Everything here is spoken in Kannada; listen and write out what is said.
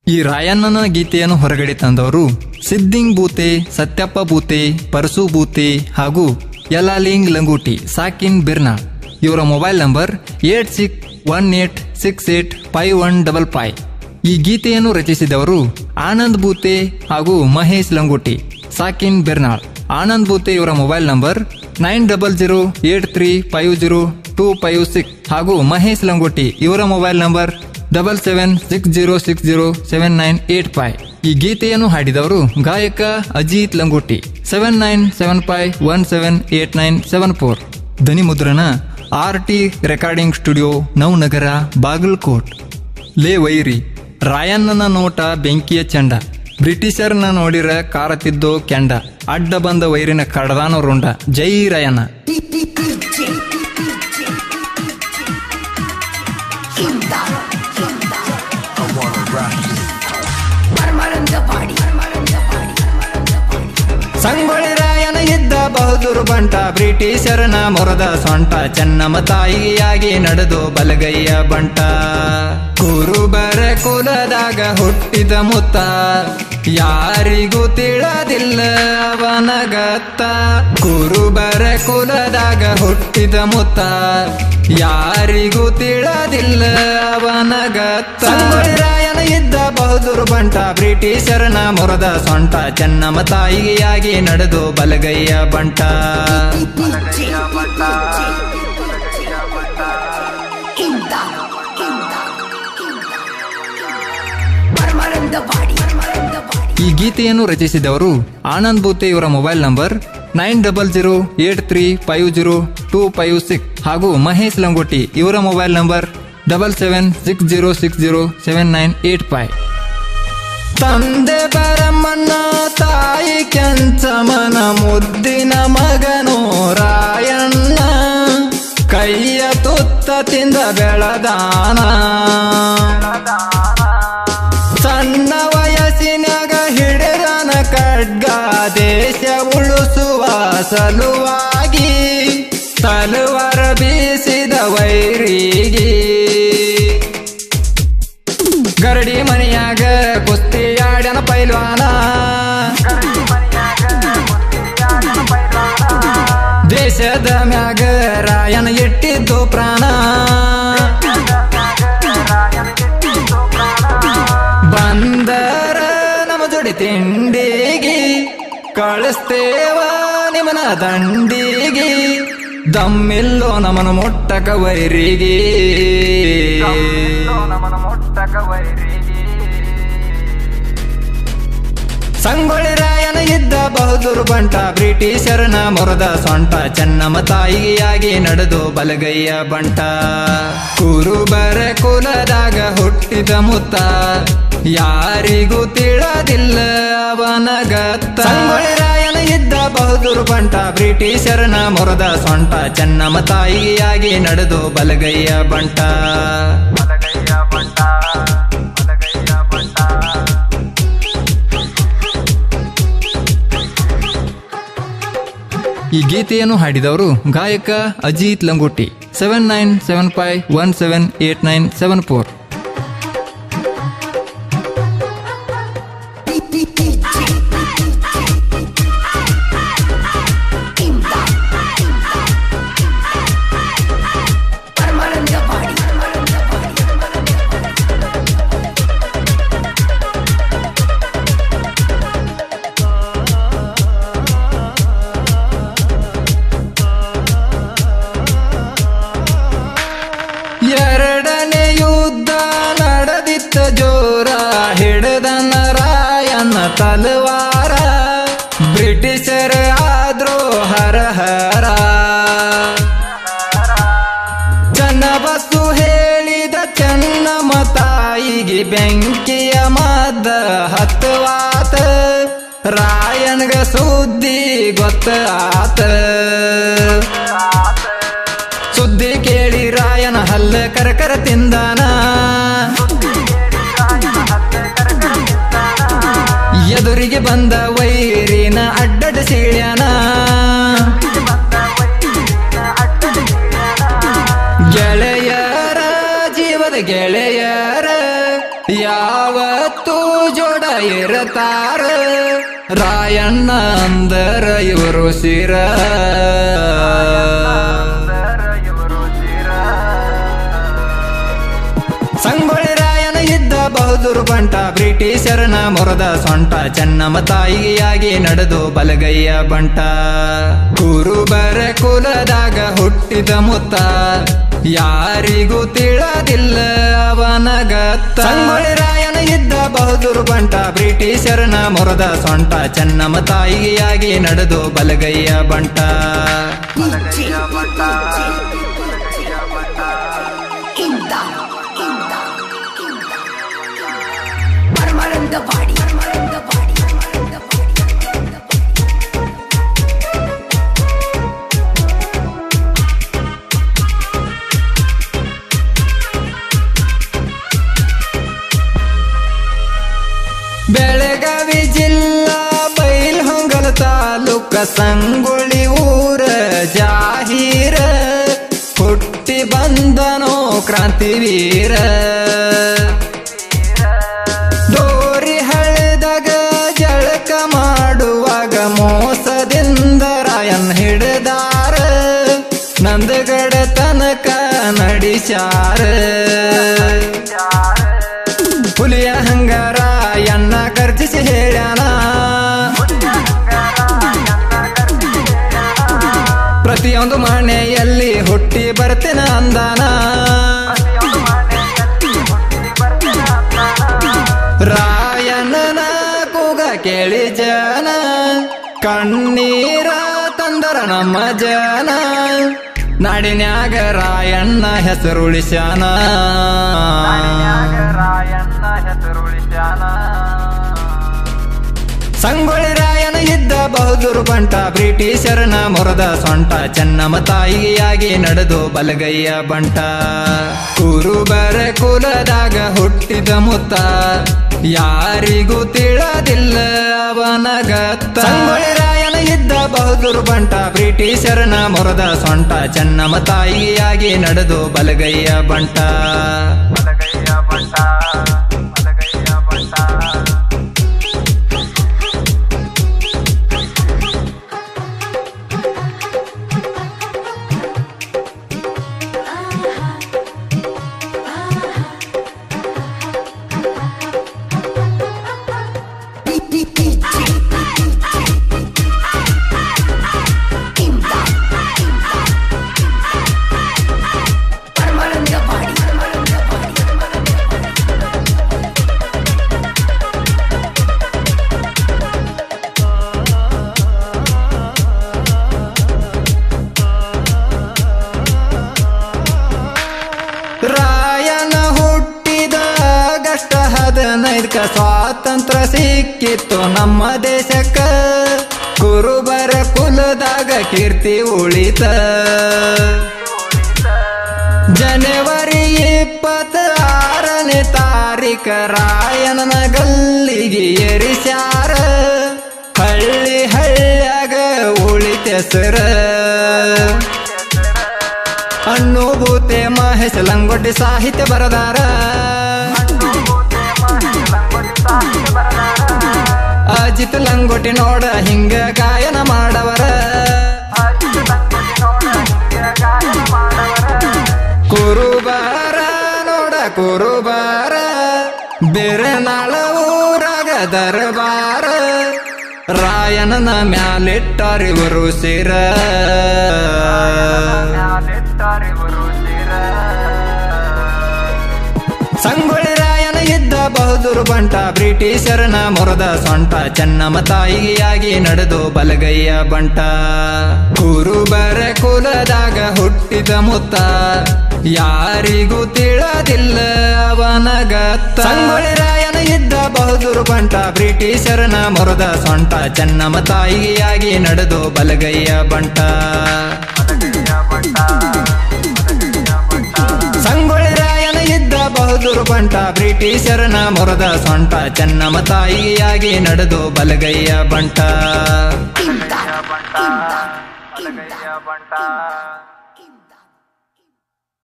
ಈ ರಾಯಣ್ಣನ ಗೀತೆಯನ್ನು ಹೊರಗಡೆ ತಂದವರು ಸಿದ್ದಿಂಗ್ ಬೂತೆ ಸತ್ಯಪ್ಪ ಬೂತೆ ಪರಸು ಬೂತೆ ಹಾಗೂ ಯಲಾಲಿಂಗ್ ಲಂಗೂಟಿ ಸಾಕಿನ್ ಬಿರ್ನಾಳ್ ಇವರ mobile number eight six one eight six eight five one double five ಈ ಗೀತೆಯನ್ನು ರಚಿಸಿದವರು ಆನಂದ್ ಬೂತೆ ಹಾಗೂ ಮಹೇಶ್ ಲಂಗೋಟಿ ಸಾಕಿನ್ ಬೆರ್ನಾಳ್ ಆನಂದ್ ಬೂತೆ ಇವರ mobile number nine double zero eight three five zero two five six ಹಾಗೂ ಮಹೇಶ್ ಲಂಗೋಟಿ ಇವರ mobile number double seven six zero six zero seven nine eight five ಈ ಗೀತೆಯನ್ನು ಹಾಡಿದವರು ಗಾಯಕ Ajit Langoti seven nine seven five one seven eight nine seven four ಧ್ವನಿ ಮುದ್ರಣ R T recording studio Navanagar Bagalkot ಲೇ ವೈರಿ ರಾಯಣ್ಣನ ನೋಟ ಬೆಂಕಿಯ ಚಂಡ ಬ್ರಿಟಿಷರ್ನ ನೋಡಿರ ಕಾರತಿದ್ದೋ ಕೆಂಡ ಅಡ್ಡ ಬಂದ ವೈರಿನ ಕಡದಾನ ರುಂಡ ಜೈ ರಾಯಣ್ಣ ಸಂಗೊಳ್ಳಿ ರಾಯನ ಇದ್ದ ಬಹದ್ದೂರು ಬಂಟ ಬ್ರಿಟಿಷರನ ಮೊರದ ಸೊಂಟ ಚೆನ್ನಮ್ಮ ತಾಯಿಯಾಗಿ ನಡೆದು ಬಲಗೈಯ ಬಂಟ ಕುರುಬರ ಕುಲದಾಗ ಹುಟ್ಟಿದ ಮುತ್ತ ಯಾರಿಗೂ ತಿಳದಿಲ್ಲ ಅವನ ಗತ್ತ ಕುರುಬರ ಕುಲದಾಗ ಹುಟ್ಟಿದ ಮುತ್ತ ಯಾರಿಗೂ ತಿಳದಿಲ್ಲ ಅವನ ಗತ್ತ ಸಂಗೊಳ್ಳಿ ರಾಯನ ಇದ್ದ ಬಹದ್ದೂರು ಬಂಟ ಬ್ರಿಟಿಷರನ ಮೊರದ ಸೊಂಟ ಚೆನ್ನಮ್ಮ ತಾಯಿಯಾಗಿ ನಡೆದು ಬಲಗೈಯ ಬಂಟ ಈ ಗೀತೆಯನ್ನು ರಚಿಸಿದವರು ಆನಂದ್ ಬೂತೆ ಇವರ mobile number nine double zero eight three five zero two five six ಹಾಗೂ ಮಹೇಶ್ ಲಂಗೋಟಿ ಇವರ mobile number double seven six zero six zero seven nine eight five ತಂದೆ ಬರಮ್ಮನ ತಾಯಿ ಕೆಂಚಮನ ಮುದ್ದಿನ ಮಗನು ರಾಯಣ್ಣ ಕೈಯ ತುತ್ತ ತಿಂದ ಬೆಳದಾನ ಸಣ್ಣ ವಯಸ್ಸಿನಾಗ ಹಿಡಿದನ ಖಡ್ಗ ದೇಶ ಉಳಿಸುವ ಸಲುವಾಗಿ ತಲುವರ ಬೀಸಿದ ವೈರಿಗೆ ಗರಡಿ ಮನೆಯಾಗ ಕುಸ್ತಿ ಆಡ್ಯನ ಪೈಲ್ವಾನ ದೇಶದ ಮ್ಯಾಗ ರಾಯನ ಇಟ್ಟಿದ್ದು ಪ್ರಾಣ ಬಂದರ ನಮ್ಮ ಜೋಡಿ ತಿಂಡಿಗೆ ಕಳಿಸ್ತೇವ ನಿಮನ ದಂಡಿಗೆ ದಮ್ಮಿಲ್ಲೋ ನಮನ ಮೊಟ್ಟಕ ವೈರಿಗೆ ಸಂಗೊಳ್ಳಿ ರಾಯನ ಇದ್ದ ಬಹದ್ದೂರು ಬಂಟ ಬ್ರಿಟಿಷರನ ಮೊರದ ಸೊಂಟ ಚೆನ್ನಮ್ಮ ತಾಯಿಯಾಗಿ ನಡೆದು ಬಲಗೈಯ ಬಂಟ ಕುರುಬರ ಕುಲದಾಗ ಹುಟ್ಟಿದ ಮುತ್ತ ಯಾರಿಗೂ ತಿಳದಿಲ್ಲ ಅವನ ಗತ್ತ ಸಂಗೊಳ್ಳಿ ರಾಯನ ಇದ್ದ ಬಹದ್ದೂರು ಬಂಟ ಬ್ರಿಟಿಷರನ ಮೊರದ ಸೊಂಟ ಚೆನ್ನಮ್ಮ ತಾಯಿಯಾಗಿ ನಡೆದು ಬಲಗೈಯ ಬಂಟ ಈ ಗೀತೆಯನ್ನು ಹಾಡಿದವರು ಗಾಯಕ Ajit Langoti seven nine seven five one seven eight nine seven four ಎರಡನೇ ಯುದ್ಧ ನಡೆದಿತ್ತ ಜೋರ ಹಿಡದನ ರಾಯನ ತಲವಾರ ಬ್ರಿಟಿಷರ ಆದ್ರೂ ಹರ ಹರ ಚನ್ನಬಸ್ಸು ಹೇಳಿದ ಚೆನ್ನಮ್ಮ ತಾಯಿಗೆ ಬೆಂಕಿಯ ಮದ್ದ ಹತ್ತವಾತ ರಾಯನ್ಗ ಸುದ್ದಿ ಗೊತ್ತ ಆತ ಸುದ್ದಿ ಕೇಳಿ ರಾಯನ ಹಲ್ಲ ಕರಕರ ತಿಂದಾನ ಎದುರಿಗೆ ಬಂದ ವೈರಿನ ಅಡ್ಡಡ ಸೀಳ್ಯಾನ ಗೆಳೆಯರ ಜೀವದ ಗೆಳೆಯರ ಯಾವತ್ತೂ ಇರತಾರ ರಾಯಣ್ಣ ಅಂದರ ಇವರು ಶಿರ ಸಂಗೊಳ್ಳಿ ರಾಯನ ಇದ್ದ ಬಹದ್ದೂರು ಬಂಟ ಬ್ರಿಟಿಷರನ ಮೊರದ ಸೊಂಟ ಚೆನ್ನಮ್ಮ ತಾಯಿಯಾಗಿ ನಡೆದು ಬಲಗೈಯ ಬಂಟ ಕುರುಬರ ಕುಲದಾಗ ಹುಟ್ಟಿದ ಮುತ್ತ ಯಾರಿಗೂ ತಿಳದಿಲ್ಲ ಅವನ ಗತ್ತ ಸಂಗೊಳ್ಳಿ ರಾಯನ ಇದ್ದ ಬಹದ್ದೂರು ಬಂಟ ಬ್ರಿಟಿಷರನ ಮೊರದ ಸೊಂಟ ಚೆನ್ನಮ್ಮ ತಾಯಿಯಾಗಿ ನಡೆದು ಬಲಗೈಯ ಬಂಟ ಮರಮರಂಗವಾಡಿ ಮರಮರಂಗವಾಡಿ ಬೆಳಗಾವಿ ಜಿಲ್ಲಾ ಬೈಲ್ಹೊಂಗಲ ತಾಲೂಕ ಸಂಗೊಳ್ಳಿ ಊರ ಜಾಹೀರ ಹುಟ್ಟಿ ಬಂದನೋ ಕ್ರಾಂತಿವೀರ ಡೋರಿ ಹಳೆದಾಗ ಜಳಕ ಮಾಡುವಾಗ ಮೋಸದಿಂದ ರಾಯನ್ ಹಿಡಿದಾರ ನಂದಗಡ ತನಕ ನಡಿಸ್ಯಾರ ಹುಲಿಯ ಹಂಗಾರ ಎನ್ನ ಗರ್ಜಿಸಿ ಹೇಳ್ಯಾನ ಪ್ರತಿಯೊಂದು ಮನೆಯಲ್ಲಿ ಹುಟ್ಟಿ ಬರ್ತೇನ ಅಂದಾನ ರಾಯಣ್ಣನ ಕೂಗ ಕೇಳಿ ಜನ ಕಣ್ಣೀರ ತಂದರ ನಮ್ಮ ಜನ ನಾಡಿನ್ಯಾಗ ರಾಯಣ್ಣ ಹೆಸರುಳಿಸ್ಯಾನ ಸಂಗೊಳ್ಳಿ ರಾಯನ ಇದ್ದ ಬಹದ್ದೂರು ಬಂಟ ಬ್ರಿಟಿಷರನ ಮೊರದ ಸೊಂಟ ಚೆನ್ನಮ್ಮ ತಾಯಿಯಾಗಿ ನಡೆದು ಬಲಗೈಯ ಬಂಟ ಕುರುಬರ ಕುಲದಾಗ ಹುಟ್ಟಿದ ಮುತ್ತ ಯಾರಿಗೂ ತಿಳದಿಲ್ಲ ಅವನ ಗತ್ತ ಸಂಗೊಳ್ಳಿ ರಾಯನ ಇದ್ದ ಬಹದ್ದೂರು ಬಂಟ ಬ್ರಿಟಿಷರನ ಮೊರದ ಸೊಂಟ ಚೆನ್ನಮ್ಮ ತಾಯಿಯಾಗಿ ನಡೆದು ಬಲಗೈಯ ಬಂಟ ಮರಮರಂಗವಾಡಿ ಮರಮರಂಗವಾಡಿ ರಾಯನ ಹುಟ್ಟಿದ ಆಗಸ್ಟ್ ಹದಿನೈದಕ ಸ್ವಾತಂತ್ರ್ಯ ಸಿಕ್ಕಿತ್ತು ನಮ್ಮ ದೇಶಕ್ಕ ಕುರುಬರ ಕುಲದಾಗ ಕೀರ್ತಿ ಉಳಿತ ಜನವರಿ ಇಪ್ಪತ್ತ ಆರನೇ ತಾರೀಕ ರಾಯಣನ ಗಲ್ಲಿಗೆ ಏರಿಸ್ಯಾರ ಹಳ್ಳಿ ಹಳ್ಳ್ಯಾಗ ಉಳಿತೆಸರ ಅಣ್ಣುಭೂತೆ ಮಹೇಶ ಲಂಗೋಟಿ ಸಾಹಿತ್ಯ ಬರದಾರ ಅಜಿತ್ ಲಂಗೋಟಿ ನೋಡ ಹಿಂಗ ಗಾಯನ ಮಾಡವರ ಕುರುಬಾರ ನೋಡ ಕುರುಬಾರ ಬೆರನಾಳ ಊರಾಗ ದರ್ಬಾರ ರಾಯಣನ ಮ್ಯಾಲಿಟ್ಟರಿವರು ಸಿರ ಸಂಗೊಳ್ಳಿ ರಾಯನ ಇದ್ದ ಬಹದ್ದೂರು ಬಂಟ ಬ್ರಿಟಿಷರನ ಮೊರದ ಸೊಂಟ ಚೆನ್ನಮ್ಮ ತಾಯಿಯಾಗಿ ನಡೆದು ಬಲಗೈಯ ಬಂಟ ಕುರುಬರ ಕುಲದಾಗ ಹುಟ್ಟಿದ ಮುತ್ತ ಯಾರಿಗೂ ತಿಳದಿಲ್ಲ ಅವನ ಗತ್ತ ಸಂಗೊಳ್ಳಿ ರಾಯನ ಇದ್ದ ಬಹದ್ದೂರು ಬಂಟ ಬ್ರಿಟಿಷರನ ಮೊರದ ಸೊಂಟ ಚೆನ್ನಮ್ಮ ತಾಯಿಯಾಗಿ ನಡೆದು ಬಲಗೈಯ ಬಂಟ ಸಂಗೊಳ್ಳಿ ರಾಯನ ಇದ್ದ ಬಹದ್ದೂರು ಬಂಟ ಬ್ರಿಟಿಷರನ ಮೊರದ ಸೊಂಟ ಚೆನ್ನಮ್ಮ ತಾಯಿಯಾಗಿ ನಡೆದು ಬಲಗೈಯ ಬಂಟ ಇಂದ ಇಂದ ಇಂದ ಬಂಟ